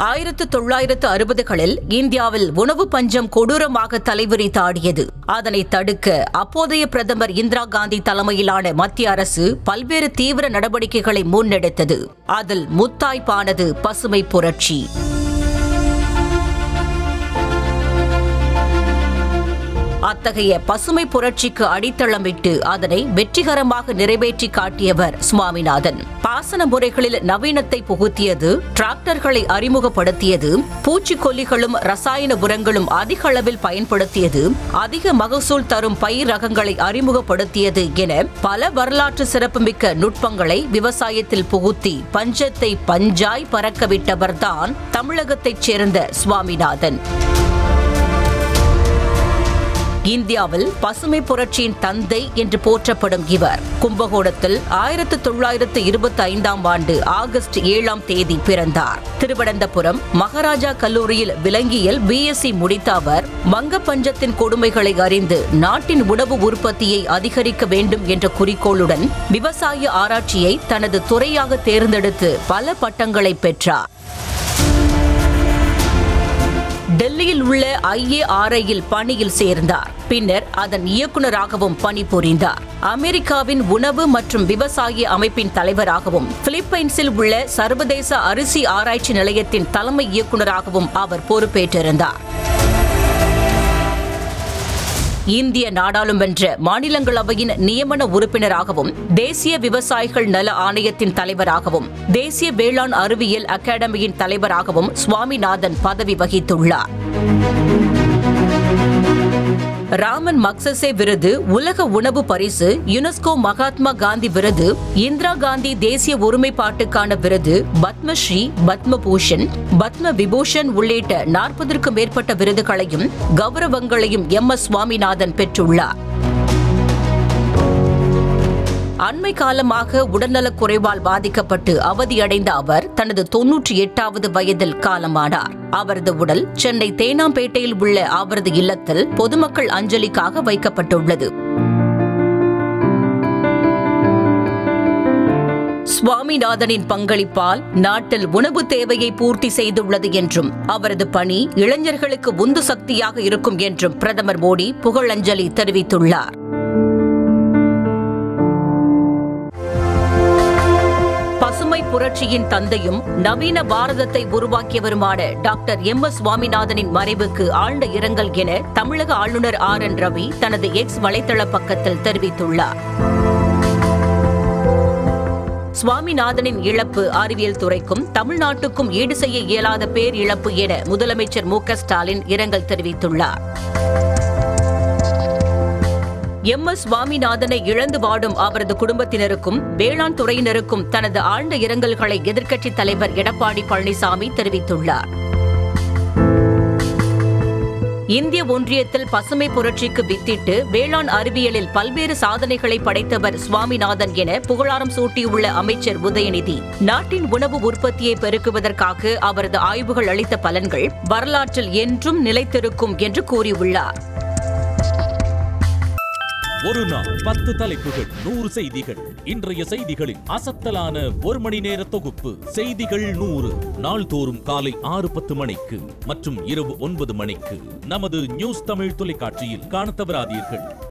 ஆயிரத்து தொள்ளாயிரத்து அறுபதுகளில் இந்தியாவில் உணவு பஞ்சம் கொடூரமாக தலைவிரித்தாடியது அதனை தடுக்க அப்போதைய பிரதமர் இந்திரா காந்தி தலைமையிலான மத்திய அரசு பல்வேறு தீவிர நடவடிக்கைகளை முன்னெடுத்தது அதில் முத்தாய்ப்பானது பசுமை புரட்சி அத்தகைய பசுமை புரட்சிக்கு அடித்தளமிட்டு அதனை வெற்றிகரமாக நிறைவேற்றி காட்டியவர் சுவாமிநாதன் பாசன முறைகளில் நவீனத்தை புகுத்தியது டிராக்டர்களை அறிமுகப்படுத்தியது பூச்சிக்கொல்லிகளும் ரசாயன உரங்களும் அதிக அளவில் பயன்படுத்தியது அதிக மகசூல் தரும் பயிர் ரகங்களை அறிமுகப்படுத்தியது என பல வரலாற்று சிறப்புமிக்க நுட்பங்களை விவசாயத்தில் புகுத்தி பஞ்சத்தை பஞ்சாய் பறக்கவிட்டவர்தான் தமிழகத்தைச் சேர்ந்த சுவாமிநாதன் இந்தியாவில் பசுமை புரட்சியின் தந்தை என்று போற்றப்படும் இவர் கும்பகோணத்தில் ஆயிரத்து தொள்ளாயிரத்து இருபத்தி ஐந்தாம் ஆண்டு ஆகஸ்ட் ஏழாம் தேதி பிறந்தார் திருவனந்தபுரம் மகாராஜா கல்லூரியில் விலங்கியல் பிஎஸ்சி முடித்த அவர் மங்க பஞ்சத்தின் கொடுமைகளை அறிந்து நாட்டின் உணவு உற்பத்தியை அதிகரிக்க வேண்டும் என்ற குறிக்கோளுடன் விவசாய ஆராய்ச்சியை தனது துறையாக தேர்ந்தெடுத்து பல பட்டங்களை பெற்றார் டெல்லியில் உள்ள ஐஏஆர்ஐயில் பணியில் சேர்ந்தார் பின்னர் அதன் இயக்குநராகவும் பணிபுரிந்தார் அமெரிக்காவின் உணவு மற்றும் விவசாய அமைப்பின் தலைவராகவும் பிலிப்பைன்ஸில் உள்ள சர்வதேச அரிசி ஆராய்ச்சி நிலையத்தின் தலைமை இயக்குநராகவும் அவர் பொறுப்பேற்றிருந்தார் இந்திய நாடாளுமன்ற மாநிலங்களவையின் நியமன உறுப்பினராகவும் தேசிய விவசாயிகள் நல ஆணையத்தின் தலைவராகவும் தேசிய வேளாண் அறிவியல் அகாடமியின் தலைவராகவும் சுவாமிநாதன் பதவி வகித்துள்ளார் ராமன் மக்சசே விருது உலக உணவு பரிசு யுனெஸ்கோ மகாத்மா காந்தி விருது இந்திரா காந்தி தேசிய ஒருமைப்பாட்டுக்கான விருது பத்மஸ்ரீ பத்மபூஷன் பத்ம விபூஷன் உள்ளிட்ட நாற்பதற்கும் மேற்பட்ட விருதுகளையும் கௌரவங்களையும் எம் எஸ் சுவாமிநாதன் பெற்றுள்ளார் அண்மை காலமாக உடல்நலக் குறைவால் பாதிக்கப்பட்டு அவதியடைந்த அவர் தனது தொன்னூற்றி எட்டாவது வயதில் காலமானார் அவரது உடல் சென்னை தேனாம்பேட்டையில் உள்ள அவரது இல்லத்தில் பொதுமக்கள் அஞ்சலிக்காக வைக்கப்பட்டுள்ளது சுவாமிநாதனின் பங்களிப்பால் நாட்டில் உணவு தேவையை பூர்த்தி செய்துள்ளது என்றும் அவரது பணி இளைஞர்களுக்கு உந்து சக்தியாக இருக்கும் என்றும் பிரதமர் மோடி புகழஞ்சலி தெரிவித்துள்ளார் பசுமை புரட்சியின் தந்தையும் நவீன பாரதத்தை உருவாக்கியவருமான டாக்டர் எம் எஸ் சுவாமிநாதனின் மறைவுக்கு ஆழ்ந்த இரங்கல் என தமிழக ஆளுநர் ஆர் என் ரவி தனது எக்ஸ் வலைதள பக்கத்தில் தெரிவித்துள்ளார் சுவாமிநாதனின் இழப்பு அறிவியல் துறைக்கும் தமிழ்நாட்டுக்கும் ஈடு செய்ய இயலாத பேர் இழப்பு என முதலமைச்சர் மு க ஸ்டாலின் இரங்கல் தெரிவித்துள்ளார் எம் எஸ் சுவாமிநாதனை இழந்து வாடும் அவரது குடும்பத்தினருக்கும் வேளாண் துறையினருக்கும் தனது ஆழ்ந்த இரங்கல்களை எதிர்க்கட்சித் தலைவர் எடப்பாடி பழனிசாமி தெரிவித்துள்ளார் இந்திய ஒன்றியத்தில் பசுமை புரட்சிக்கு வித்திட்டு வேளாண் அறிவியலில் பல்வேறு சாதனைகளை படைத்தவர் சுவாமிநாதன் என புகழாரம் சூட்டியுள்ள அமைச்சர் உதயநிதி நாட்டின் உணவு உற்பத்தியை பெருக்குவதற்காக அவரது ஆய்வுகள் அளித்த பலன்கள் வரலாற்றில் என்றும் நிலைத்திருக்கும் என்று கூறியுள்ளார் ஒரு நாள் பத்து தலைப்புகள் நூறு செய்திகள் இன்றைய செய்திகளின் அசத்தலான ஒரு மணி நேர தொகுப்பு செய்திகள் நூறு நாள்தோறும் காலை ஆறு பத்து மணிக்கு மற்றும் இரவு ஒன்பது மணிக்கு நமது நியூஸ் தமிழ் தொலைக்காட்சியில் காணத் தவறாதீர்கள்